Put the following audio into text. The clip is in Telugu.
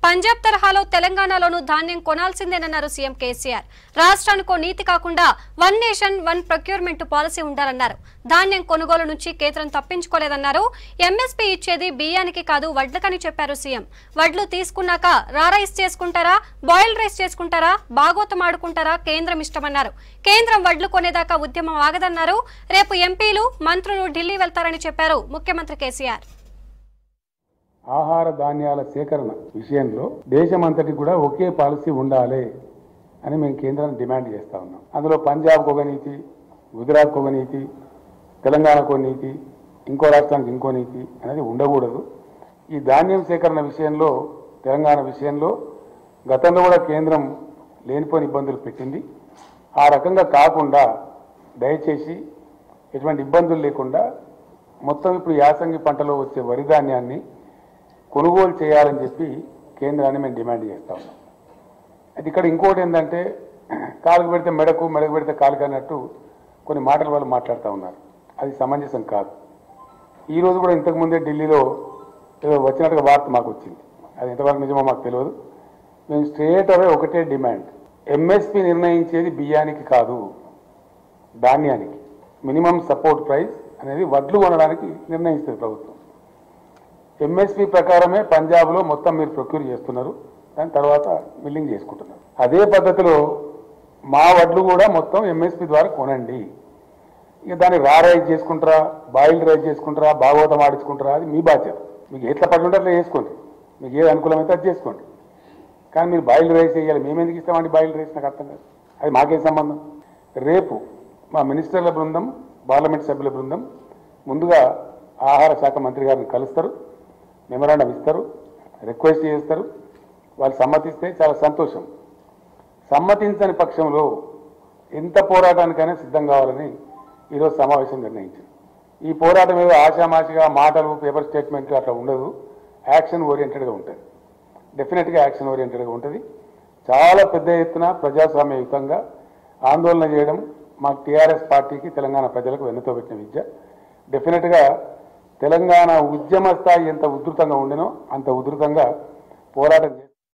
పంజాబ్ తరహాలో తెలంగాణలోనూ ధాన్యం కొనాల్సిందేనన్నారు సీఎం కేసీఆర్ రాష్ట్రానికో నీతి కాకుండా one nation one procurement policy ఉండాలన్నారు ధాన్యం కొనుగోలు నుంచి కేంద్రం తప్పించుకోలేదన్నారు ఎంఎస్పీ ఇచ్చేది బియ్యానికి కాదు వడ్లకని చెప్పారు సీఎం వడ్లు తీసుకున్నాక రా రైస్ చేసుకుంటారా బాయిల్ రైస్ చేసుకుంటారా బాగోతం ఆడుకుంటారా కేంద్రం ఇష్టమన్నారు కేంద్రం వడ్లు కొనేదాకా ఉద్యమం ఆగదన్నారు రేపు ఎంపీలు మంత్రులు ఢిల్లీ వెళ్తారని చెప్పారు ముఖ్యమంత్రి కేసీఆర్ ఆహార ధాన్యాల సేకరణ విషయంలో దేశమంతటి కూడా ఒకే పాలసీ ఉండాలి అని మేము కేంద్రాన్ని డిమాండ్ చేస్తా ఉన్నాం అందులో పంజాబ్కి ఒక నీతి గుజరాత్కి ఒక నీతి తెలంగాణకు ఒక నీతి ఇంకో రాష్ట్రానికి ఇంకో నీతి అనేది ఉండకూడదు ఈ ధాన్యం సేకరణ విషయంలో తెలంగాణ విషయంలో గతంలో కూడా కేంద్రం లేనిపోని ఇబ్బందులు పెట్టింది ఆ రకంగా కాకుండా దయచేసి ఎటువంటి ఇబ్బందులు లేకుండా మొత్తం ఇప్పుడు యాసంగి పంటలో వచ్చే వరి ధాన్యాన్ని కొనుగోలు చేయాలని చెప్పి కేంద్రాన్ని మేము డిమాండ్ చేస్తా ఉన్నాం అది ఇక్కడ ఇంకోటి ఏంటంటే కాలుకు పెడితే మెడకు మెడకు పెడితే కాలుకు అన్నట్టు కొన్ని మాటలు వాళ్ళు మాట్లాడుతూ ఉన్నారు అది సమంజసం కాదు ఈ రోజు కూడా ఇంతకుముందే ఢిల్లీలో ఏదో వచ్చినట్టుగా వార్త మాకు వచ్చింది అది ఎంతవరకు నిజమో మాకు తెలియదు మేము స్ట్రేట్ అవే ఒకటే డిమాండ్ ఎంఎస్పి నిర్ణయించేది బియ్యానికి కాదు ధాన్యానికి మినిమం సపోర్ట్ ప్రైస్ అనేది వడ్లు కొనడానికి నిర్ణయిస్తుంది ప్రభుత్వం ఎంఎస్పి ప్రకారమే పంజాబ్లో మొత్తం మీరు ప్రొక్యూర్ చేస్తున్నారు దాని తర్వాత మిల్లింగ్ చేసుకుంటున్నారు అదే పద్ధతిలో మా వడ్లు కూడా మొత్తం ఎంఎస్పి ద్వారా కొనండి ఇక దాన్ని రా రైస్ చేసుకుంటారా బాయిల్డ్ రైస్ చేసుకుంటారా భాగవతం ఆడించుకుంటారా అది మీ బాధ్యత మీకు ఎట్లా పడి ఉంటే అట్లా చేసుకోండి మీకు ఏది అనుకూలమైతే అది చేసుకోండి కానీ మీరు బాయిల్డ్ రైస్ వేయాలి మేము ఎందుకు ఇస్తామండి బాయిల్డ్ రైస్ నాకు అర్థం కాదు అది మాకేం సంబంధం రేపు మా మినిస్టర్ల బృందం పార్లమెంట్ సభ్యుల బృందం ముందుగా ఆహార శాఖ మంత్రి గారిని కలుస్తారు మెమరాండం ఇస్తారు రిక్వెస్ట్ చేస్తారు వాళ్ళు సమ్మతిస్తే చాలా సంతోషం సమ్మతించని పక్షంలో ఎంత పోరాటానికైనా సిద్ధం కావాలని ఈరోజు సమావేశం నిర్ణయించింది ఈ పోరాటం ఏదో ఆషామాషిగా మాటలు పేపర్ స్టేట్మెంట్లు అట్లా ఉండదు యాక్షన్ ఓరియంటెడ్గా ఉంటుంది డెఫినెట్గా యాక్షన్ ఓరియంటెడ్గా ఉంటుంది చాలా పెద్ద ఎత్తున ప్రజాస్వామ్యయుతంగా ఆందోళన చేయడం మా టీఆర్ఎస్ పార్టీకి తెలంగాణ ప్రజలకు వెన్నుతో పెట్టిన విద్య డెఫినెట్గా తెలంగాణ ఉద్యమ స్థాయి ఎంత ఉధృతంగా ఉండినో అంత ఉధృతంగా పోరాటం చేయాలి